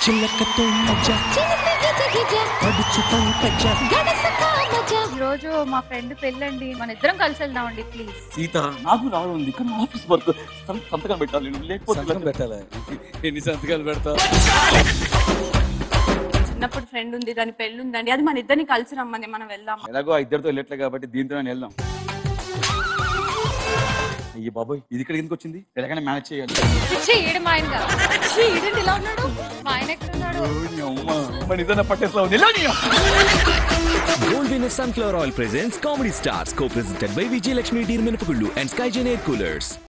చిలకతో మజ పడుచు పంకజ ఈ రోజు మా ఫ్రెండ్ పెళ్ళండి మన ఇద్దరం కలిసి వెళ్దామండి ప్లీజ్ సీత నాకు రావడం ఉంది కానీ ఆఫీస్ వర్క్ సం- సంతకం పెట్టాలి నేను లేకపోతే సంతకం పెట్టాలా ఎన్ని సంతకాలు పెడతావు చిన్నప్పుడు ఫ్రెండ్ ఉంది దాని పెళ్ళి ఉందండి అది మన ఇద్దరిని కలిసి రమ్మని మనం వెళ్దాం ఎలాగో ఆ ఇద్దరితో వెళ్ళట్లే కాబట్టి దీంతో నేను వెళ్దాం అయ్యి బాబోయ్ ఇది ఇక్కడ ఎందుకు వచ్చింది ఎలాగైనా మేనేజ్ చేయాలి ఈడు మా ఆయన కాదు. ఛీ, ఈడేంటి ఇలా ఉన్నాడు మా ఆయన ఎక్కడ ఉన్నాడు ఓ, నీ అమ్మ. మరి నిజంగా పట్టేస్తా ఉంది ఎలా నీ అమ్మ? Gold winner sunflower oil presents comedy stars co presented by Vijayalakshmi Deer మినపగుళ్ళు and Sky Zen air coolers